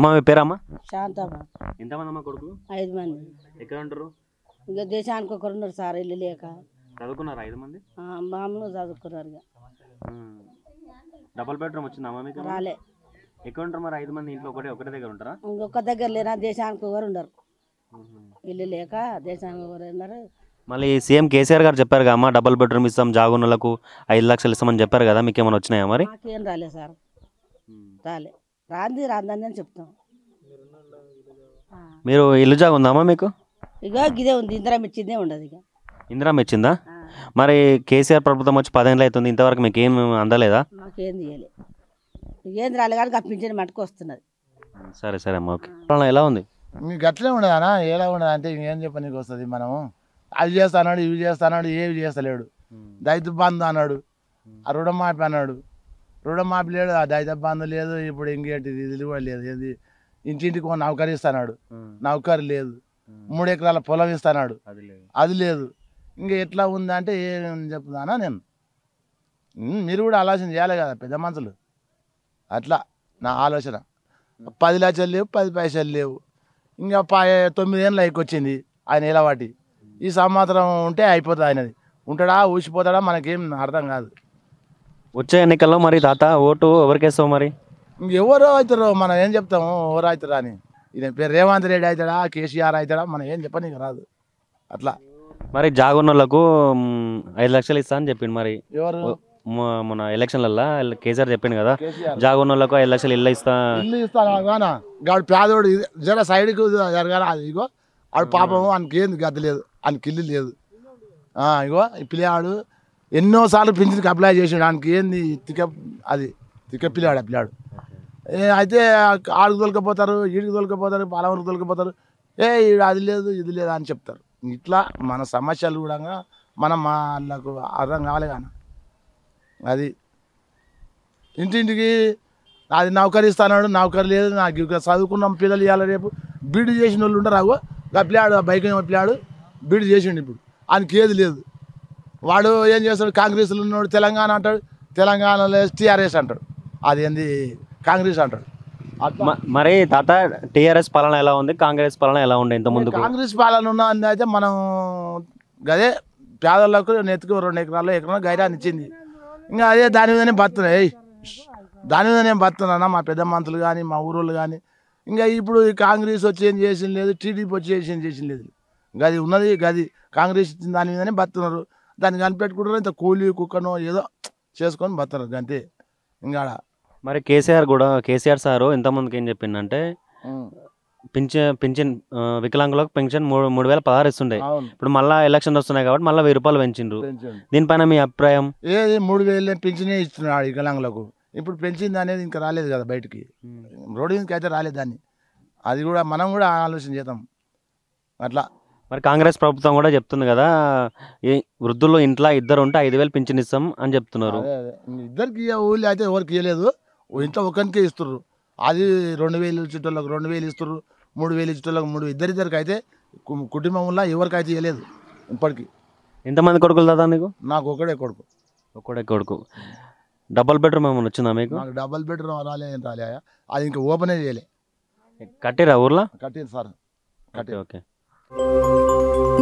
అమ్మ మీ పేరమ్మా శాంతమ్మ ఎంతమంది అమ్మ కొడుకులు ఐదు మంది ఎక్కడ ఉంటారు ఇంకా దేశానికి ఒకరు ఉన్నారు సార్ ఇల్లు లేక చదువుకున్నారు ఐదు మంది ఆ, మామూలు చదువుకున్నారు ఇక ఉమ్. డబుల్ బెడ్రూమ్ వచ్చిందా అమ్మ మీకు రాలే ఎక్కడ ఉంటారు మరి ఐదు మంది ఇంట్లో ఒకటే ఒకటే దగ్గర ఉంటారా ఇంకొక దగ్గర లేరా దేశానికి ఒకరు ఉండరు ఉహు. ఇల్లు లేక దేశానికి ఒకరు ఉన్నారు మళ్ళీ సీఎం కేసీఆర్ గారు చెప్పారు కదా అమ్మ డబుల్ బెడ్రూమ్ ఇస్తాం జాగున్నలకు ఐదు లక్షలు ఇస్తామని చెప్పారు కదా మీకు ఏమైనా వచ్చినాయా మరి మాకేం రాలే సార్ రాలే రాంది రాందని అని చెప్తాం ఆ. మీరు ఇల్లు జాగు ఉందా అమ్మ మీకు ఇక గిదే ఉంది ఇందిరా ఇచ్చిందే ఉండదు ఇక ఇందిరా ఇచ్చిందా ఆ, మరి కేసీఆర్ ప్రభుత్వం వచ్చి పదేళ్ళు అవుతుంది ఇంతవరకు మీకు ఏం అందలేదా మాకేం తీయలే ఏం రాలే కానీ కప్పించని మటుకు వస్తున్నది సరే సరే అమ్మ ఓకే పాలన ఎలా ఉంది మీకు గట్లే ఉండదానా ఎలా ఉండదు అంటే ఇంకేం చెప్పనీకి వస్తుంది మనము అది చేస్తానాడు ఇవి చేస్తానాడు ఏవి చేస్తలేడు దళిత బంధు అన్నాడు ఆ రుణమాఫీ అన్నాడు రుణమాఫీ లేడు ఆ దళిత బంధు లేదు ఇప్పుడు ఇంకేంటిది ఇది కూడా లేదు ఏది ఇంటింటికి ఒక నౌకరీ ఇస్తాడు నౌకరీ లేదు మూడు ఎకరాల పొలం ఇస్తాడు అది లేదు ఇంకా ఎట్లా ఉందంటే ఏం చెప్తున్నానా నేను ఉమ్, మీరు కూడా ఆలోచన చేయాలి కదా పెద్ద మనుషులు అట్లా నా ఆలోచన పది లక్షలు లేవు పది పైసలు లేవు ఇంకా ప తొమ్మిది ఏళ్ళు వచ్చింది ఆయన ఎలవాటి ఈ సంవత్సరం ఉంటే అయిపోతుంది ఆయనది ఉంటాడా ఊసిపోతాడా మనకేం అర్థం కాదు వచ్చే ఎన్నికల్లో మరి తాత ఓటు ఎవరికి వేస్తావు మరి ఇంకెవరో అవుతారో మనం ఏం చెప్తాము ఎవరు అవుతారా అని ఈయన పేరు రేవంత్ రెడ్డి అవుతాడా కేసీఆర్ అవుతాడా మనం ఏం చెప్పనీకి రాదు అట్లా మరి జాగున్నోళ్ళకు మ్, ఐదు లక్షలు ఇస్తా అని చెప్పిండు మరి ఎవరు మొ- మన ఎలక్షన్లల్లో కేసీఆర్ చెప్పిండు కదా కేసీఆర్ జాగున్నోళ్ళకు ఐదు లక్షలు ఇల్లు ఇస్తా ఇల్లు ఇస్తాను కానా గాడు పేదోడు ఇది జర సైడ్కి జరగాల అది ఇగో ఆడు పాపం ఆయనకి ఏంది గది లేదు ఆయనకి ఇల్లు లేదు ఆ, ఇగో ఈ పిల్లాడు ఎన్నోసార్లు పింఛన్కి అప్లై చేసాడు ఆయనకి ఏంది తిక్క అది తిక్క పిల్లాడు ఆ పిల్లాడు ఏ, అయితే ఆడికి తొలకపోతారు ఈడికి తొలకపోతారు పాలవరికి తొలకపోతారు ఏ ఈడు అది లేదు ఇది లేదు అని చెప్తారు ఇట్లా మన సమస్యలు కూడా మనం వాళ్ళకు అర్థం కావాలి కానీ అది ఇంటింటికి అది నౌకరీ ఇస్తాడు నౌకరీ లేదు నాకు ఇక చదువుకున్నాం పిల్లలు ఇవ్వాలి రేపు బీడు చేసిన వాళ్ళు ఉండరు అగో ఆ పిల్లాడు ఆ బైక్ ఏమో పిల్లాడు బీడు చేసిండు ఇప్పుడు ఆయనకి ఏది లేదు వాడు ఏం చేస్తాడు కాంగ్రెస్లో ఉన్నాడు తెలంగాణ అంటాడు తెలంగాణలో టీఆర్ఎస్ అంటాడు అది ఏంది కాంగ్రెస్ అంటాడు అట్లా మ- మరి తాత టీఆర్ఎస్ పాలన ఎలా ఉంది కాంగ్రెస్ పాలన ఎలా ఉండే ఇంత ముందుకు కాంగ్రెస్ పాలన ఉన్న అంది అయితే మనం గదే పేదలకు నెత్తుకు రెండు ఎకరాలు ఎకరం గైరాన్ని ఇచ్చింది ఇంకా అదే దాని మీదనే బతున్నాయి ఏయ్, దాని మీదనే బతున్నానా మా పెద్ద మంత్రులు కానీ మా ఊరోళ్ళు కానీ ఇంకా ఇప్పుడు ఈ కాంగ్రెస్ వచ్చి ఏం చేసిన లేదు టీడీపీ వచ్చి ఏం చేసిన లేదు గది ఉన్నది గది కాంగ్రెస్ ఇచ్చిన దాని మీదనే బతున్నారు దాన్ని కనిపెట్టుకుంటారు ఇంత కూలి కుక్కనో ఏదో చేసుకొని బతున్నారు అంతే ఇంకా ఆడ. మరి కేసీఆర్ కూడా కేసీఆర్ సారు ఇంతమందికి ఏం చెప్పిండంటే ఉం. పింఛన్ పింఛన్ ఆ, వికలాంగులకు పెన్షన్ మూడు మూడు వేల పదహారు ఇస్తుండే అవును ఇప్పుడు మళ్ళీ ఎలక్షన్ వస్తున్నాయి కాబట్టి మళ్ళీ వెయ్యి రూపాయలు పెంచిండ్రు పెంచండి దీనిపైన మీ అభిప్రాయం ఏది మూడు వేలు పెంచినే ఇస్తున్నాడు వికలాంగులకు ఇప్పుడు పెంచింది అనేది ఇంకా రాలేదు కదా బయటికి రోడ్డు మీదకి అయితే రాలేదు దాన్ని అది కూడా మనం కూడా ఆలోచన చేద్దాం అట్లా మరి కాంగ్రెస్ ప్రభుత్వం కూడా చెప్తుంది కదా ఈ వృద్ధులు ఇంట్లో ఇద్దరు ఉంటే ఐదు వేలు పింఛన్ ఇస్తాం అని చెప్తున్నారు అదే అదే ఇద్దరికి ఊళ్ళో అయితే ఎవరికి ఇవ్వలేదు ఇంట్లో ఒకరికే ఇస్తుర్రు అది రెండు వేలు ఇచ్చేటోళ్ళకి రెండు వేలు ఇస్తుర్రు మూడు వేలు ఇచ్చేటోళ్ళకి మూడు ఇద్దరిద్దరికి అయితే కు- కుటుంబంలో ఎవరికైతే ఇవ్వలేదు ఇప్పటికి ఎంతమంది కొడుకులు దాదా నీకు నాకు ఒకడే కొడుకు ఒక్కడే కొడుకు డబల్ బెడ్రూమ్ ఏమైనా వచ్చిందా మీకు నాకు డబల్ బెడ్రూమ్ రాలే ఏం రాలే అది ఇంకా ఓపెనే చేయలే కట్టిరా ఊర్లో కట్టింది సార్ ఓకే ఓకే